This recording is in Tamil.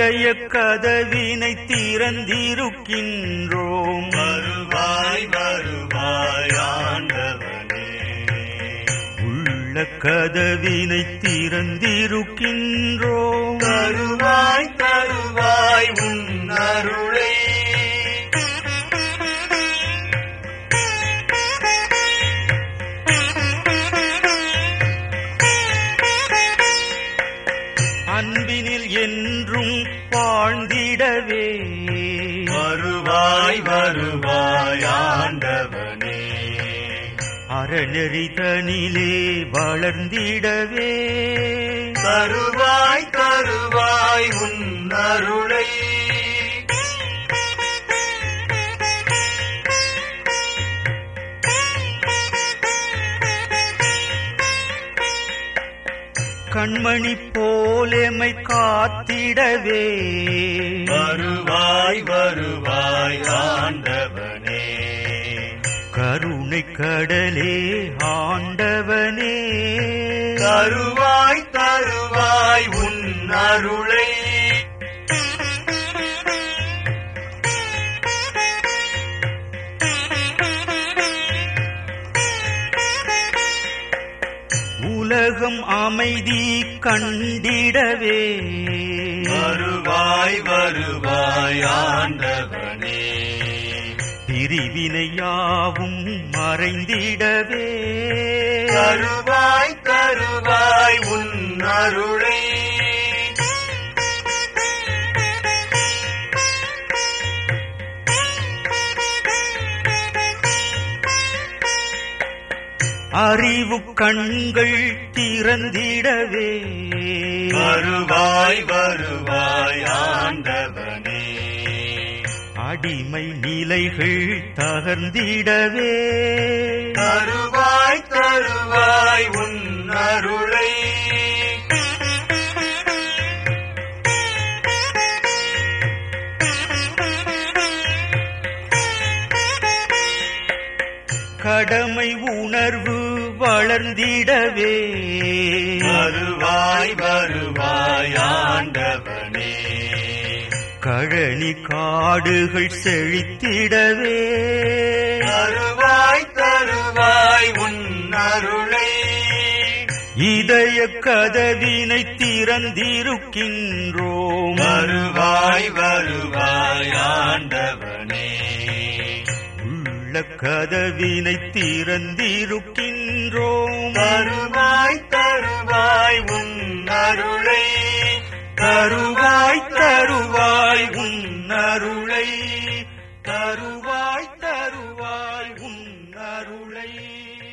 இதய கதவினை திறந்திருக்கின்றோம் வருவாய் வருவாய் ஆண்டவனே உள்ள கதவினை திறந்திருக்கின்றோம் தருவாய் தருவாய் உன் அருளை அன்பினில் என்றும் வாழ்ந்திடவே வருவாய் வருவாய் ஆண்டவனே அறநெறி தனிலே வளர்ந்திடவே தருவாய் தருவாய் உன் அருளை கண்மணி போலெமை காத்திடவே வருவாய் வருவாய் ஆண்டவனே கருணை கடலே ஆண்டவனே தருவாய் தருவாய் உன் அருளை உலகம் அமைதி கண்டிடவே வருவாய் வருவாய் ஆண்டவனே பிரிவினையாவும் மறைந்திடவே தருவாய் தருவாய் உன் அருளை அறிவு கண்கள் திறந்திடவே வருவாய் வருவாய் ஆண்டவனே அடிமை நிலைகள் தகர்ந்திடவே தருவாய் தருவாய் உன் அருளை கடமை உணர்வு வளர்ந்திடவே வருவாய் வருவாய் ஆண்டவனே கழனி காடுகள் செழித்திடவே தருவாய் தருவாய் உன் அருளை இதய கதவினை திறந்திருக்கின்றோம் வருவாய் வருவாய் ஆண்டவனே உள்ள கதவினை திறந்திருக்கின்றோம் தருவாய் தருவாய் உன் அருளை தருவாய் தருவாய் உன் அருளை தருவாய் தருவாய் உன் அருளை